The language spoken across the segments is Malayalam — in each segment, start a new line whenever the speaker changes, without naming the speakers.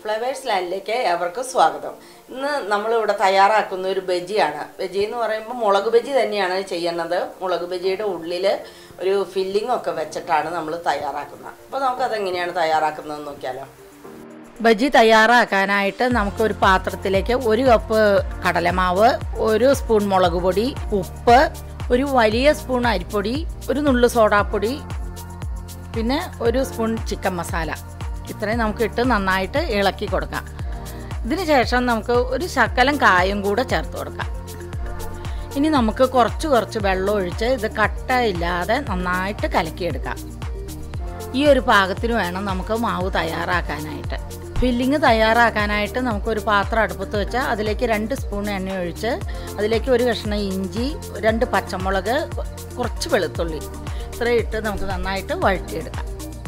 ഫ്ലവേഴ്സ് ലാൻഡിലേക്ക് ഏവർക്കും സ്വാഗതം ഇന്ന് നമ്മളിവിടെ തയ്യാറാക്കുന്ന ഒരു ബജിയാണ് ബജി എന്ന് പറയുമ്പോൾ മുളക് ബജി തന്നെയാണ് ചെയ്യുന്നത് മുളക് ബജിയുടെ ഉള്ളിൽ ഒരു ഫില്ലിംഗ് ഒക്കെ വെച്ചിട്ടാണ് നമ്മൾ തയ്യാറാക്കുന്നത് അപ്പോൾ നമുക്കതെങ്ങനെയാണ് തയ്യാറാക്കുന്നതെന്ന് നോക്കിയാലോ
ബജി തയ്യാറാക്കാനായിട്ട് നമുക്കൊരു പാത്രത്തിലേക്ക് ഒരു കപ്പ് കടലമാവ് ഒരു സ്പൂൺ മുളക് പൊടി ഉപ്പ് ഒരു വലിയ സ്പൂൺ അരിപ്പൊടി ഒരു നുള്ളു സോഡാപ്പൊടി പിന്നെ ഒരു സ്പൂൺ ചിക്കൻ മസാല ഇത്രയും നമുക്ക് ഇട്ട് നന്നായിട്ട് ഇളക്കി കൊടുക്കാം ഇതിന് ശേഷം നമുക്ക് ഒരു ശകലം കായം കൂടെ ചേർത്ത് കൊടുക്കാം ഇനി നമുക്ക് കുറച്ച് കുറച്ച് വെള്ളം ഒഴിച്ച് ഇത് കട്ടയില്ലാതെ നന്നായിട്ട് കലക്കിയെടുക്കാം ഈ ഒരു പാകത്തിന് വേണം നമുക്ക് മാവ് തയ്യാറാക്കാനായിട്ട് ഫില്ലിങ് തയ്യാറാക്കാനായിട്ട് നമുക്കൊരു പാത്രം അടുപ്പത്ത് വെച്ച് അതിലേക്ക് രണ്ട് സ്പൂൺ എണ്ണ ഒഴിച്ച് അതിലേക്ക് ഒരു കഷ്ണം ഇഞ്ചി രണ്ട് പച്ചമുളക് കുറച്ച് വെളുത്തുള്ളി ഇത്രയും ഇട്ട് നമുക്ക് നന്നായിട്ട് വഴറ്റിയെടുക്കാം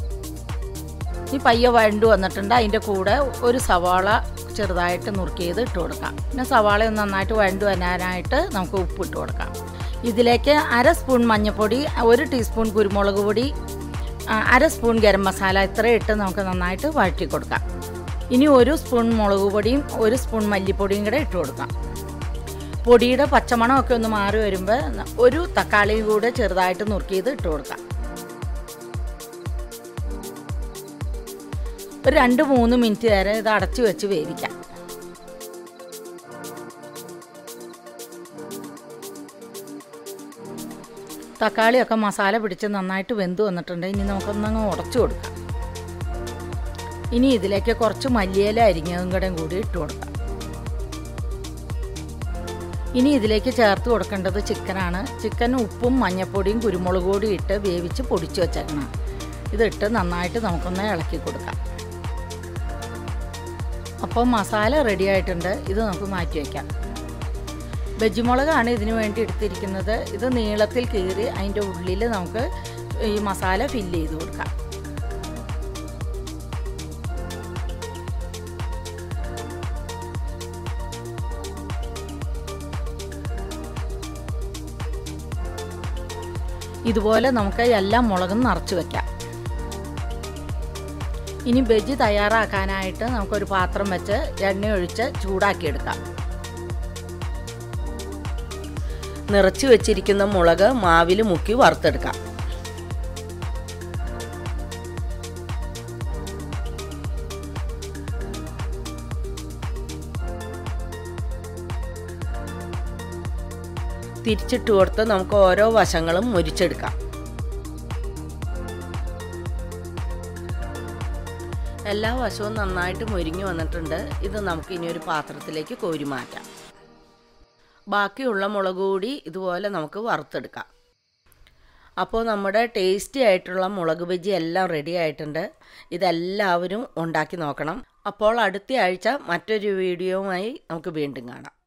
ഈ പയ്യ വഴണ്ടു വന്നിട്ടുണ്ട് അതിൻ്റെ കൂടെ ഒരു സവാള ചെറുതായിട്ട് നുറുക്കിയത് ഇട്ട് കൊടുക്കാം പിന്നെ സവാള ഒന്ന് നന്നായിട്ട് വഴണ്ടു വരാനായിട്ട് നമുക്ക് ഉപ്പ് ഇട്ട് കൊടുക്കാം ഇതിലേക്ക് അര സ്പൂൺ മഞ്ഞൾപ്പൊടി ഒരു ടീസ്പൂൺ കുരുമുളക് പൊടി ആ, അര സ്പൂൺ ഗരം മസാല ഇത്രയും ഇട്ട് നമുക്ക് നന്നായിട്ട് വഴറ്റി കൊടുക്കാം ഇനി ഒരു സ്പൂൺ മുളക് പൊടിയും ഒരു സ്പൂൺ മല്ലിപ്പൊടിയും കൂടെ ഇട്ട് കൊടുക്കാം പൊടിയുടെ പച്ചമണമൊക്കെ ഒന്ന് മാറി വരുമ്പോൾ ഒരു തക്കാളിയും കൂടെ ചെറുതായിട്ട് നുറുക്കിയത് ഇട്ട് കൊടുക്കാം ഒരു രണ്ട് മൂന്ന് മിനിറ്റ് വരെ ഇത് അടച്ചു വെച്ച് വേവിക്കാം തക്കാളിയൊക്കെ മസാല പിടിച്ച് നന്നായിട്ട് വെന്ത് വന്നിട്ടുണ്ട് ഇനി നമുക്കൊന്നങ്ങ് ഉടച്ചു കൊടുക്കാം ഇനി ഇതിലേക്ക് കുറച്ച് മല്ലിയില അരിഞ്ഞതും കൂടെ കൂടി ഇട്ട് കൊടുക്കാം ഇനി ഇതിലേക്ക് ചേർത്ത് കൊടുക്കേണ്ടത് ചിക്കനാണ് ചിക്കൻ ഉപ്പും മഞ്ഞൾപ്പൊടിയും കുരുമുളക് പൊടിയും ഇട്ട് വേവിച്ച് പൊടിച്ച് വെച്ചേക്കണം ഇതിട്ട് നന്നായിട്ട് നമുക്കൊന്ന് ഇളക്കി കൊടുക്കാം അപ്പോൾ മസാല റെഡി ആയിട്ടുണ്ട് ഇത് നമുക്ക് മാറ്റി വയ്ക്കാം ബജിമുളകാണ് ഇതിനു വേണ്ടി എടുത്തിരിക്കുന്നത് ഇത് നീളത്തിൽ കീറി അതിൻ്റെ ഉള്ളിൽ നമുക്ക് ഈ മസാല ഫില്ല് ചെയ്ത് കൊടുക്കാം ഇതുപോലെ നമുക്ക് എല്ലാ മുളകും നിറച്ച് വെക്കാം ഇനി ബജി തയ്യാറാക്കാനായിട്ട് നമുക്കൊരു പാത്രം വെച്ച് എണ്ണ ഒഴിച്ച് ചൂടാക്കിയെടുക്കാം
നിറച്ച് വെച്ചിരിക്കുന്ന മുളക് മാവിൽ മുക്കി വറുത്തെടുക്കാം തിരിച്ചിട്ട് കൊടുത്ത് നമുക്ക് ഓരോ വശങ്ങളും മുരിച്ചെടുക്കാം എല്ലാ വശവും നന്നായിട്ട് മുരിഞ്ഞു വന്നിട്ടുണ്ട് ഇത് നമുക്ക് ഇനി ഒരു പാത്രത്തിലേക്ക് കോരി മാറ്റാം ബാക്കിയുള്ള മുളക് കൂടി ഇതുപോലെ നമുക്ക് വറുത്തെടുക്കാം അപ്പോൾ നമ്മുടെ ടേസ്റ്റി ആയിട്ടുള്ള മുളക് ബജി എല്ലാം റെഡി ആയിട്ടുണ്ട് ഇതെല്ലാവരും ഉണ്ടാക്കി നോക്കണം അപ്പോൾ അടുത്ത ആഴ്ച മറ്റൊരു വീഡിയോവുമായി നമുക്ക് വീണ്ടും കാണാം